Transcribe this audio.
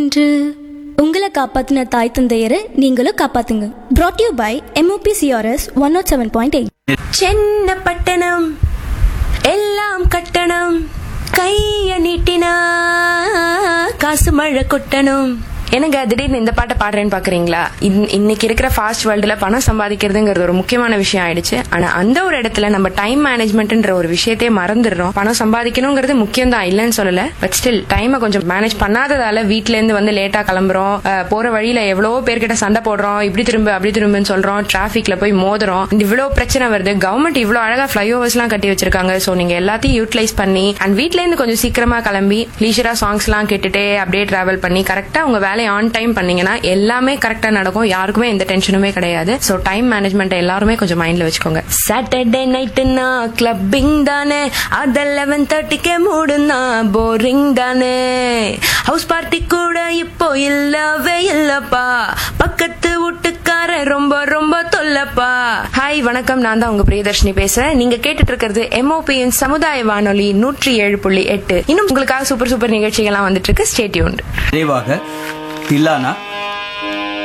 இன்று உங்களை காப்பாத்தின தாய் தந்தையரை நீங்களும் காப்பாத்துங்க brought you by MOP CRS one nought seven point eight சென்ன பட்டணம் எல்லாம் கட்டணம் கைய நீட்டினா காசு மழை கொட்டணும் என்னங்க திடீர்னு இந்த பாட்டை பாடுறேன்னு பாக்குறீங்களா இன்- இன்னைக்கு இருக்கிற ஃபாஸ்ட் வேர்ல்டுல பணம் சம்பாதிக்கிறதுங்கிறது ஒரு முக்கியமான விஷயம் ஆயிடுச்சு ஆனா அந்த ஒரு இடத்துல நம்ம டைம் மேனேஜ்மெண்ட்ன்ற ஒரு விஷயத்தையே மறந்துடுறோம் பணம் சம்பாதிக்கணுங்கிறது முக்கியம் தான் இல்லைன்னு சொல்லல பட் ஸ்டில் டைமை கொஞ்சம் மேனேஜ் பண்ணாததால வீட்ல இருந்து வந்து லேட்டா கிளம்புறோம் அஹ், போற வழியில எவ்வளவோ பேர்கிட்ட சண்டை போடுறோம் இப்படி திரும்ப அப்படி திரும்பன்னு சொல்றோம் டிராபிக்ல போய் மோதுறோம் இவ்வளவு பிரச்சனை வருது கவர்மெண்ட் இவ்வளவு அழகா ஃபிளைஓவர்ஸ் எல்லாம் கட்டி வச்சிருக்காங்க சோ நீங்க எல்லாத்தையும் யூட்டிலைஸ் பண்ணி அண்ட் வீட்ல இருந்து கொஞ்சம் சீக்கிரமா கிளம்பி லீஷரா சாங்ஸ் எல்லாம் கேட்டுட்டே அப்படியே டிராவல் பண்ணி கரெக்டா உங்க வேலையை ஆன் டைம் பண்ணீங்கன்னா எல்லாமே கரெக்டா நடக்கும் யாருக்குமே எந்த டென்ஷனுமே கிடையாது சோ டைம் மேனேஜ்மெண்ட் எல்லாருமே கொஞ்சம் மைண்ட்ல வச்சுக்கோங்க சாட்டர்டே நைட்டுனா கிளப்பிங் தானே அது லெவன் தேர்ட்டிக்கே மூடுனா போரிங் தானே ஹவுஸ் பார்ட்டி கூட இப்போ இல்லவே இல்லப்பா பக்கத்து வீட்டுக்கார ரொம்ப ரொம்ப தொல்லப்பா ஹாய் வணக்கம் நான் தான் உங்க பிரியதர்ஷினி பேசுறேன் நீங்க கேட்டுட்டு இருக்கிறது எம்ஓபியின் சமுதாய வானொலி நூற்றி ஏழு புள்ளி எட்டு இன்னும் உங்களுக்காக சூப்பர் சூப்பர் நிகழ்ச்சிகள்லாம் வந்துட்டு இருக்கு ஸ்டேட்யூன் நிறைவாக தில்லானா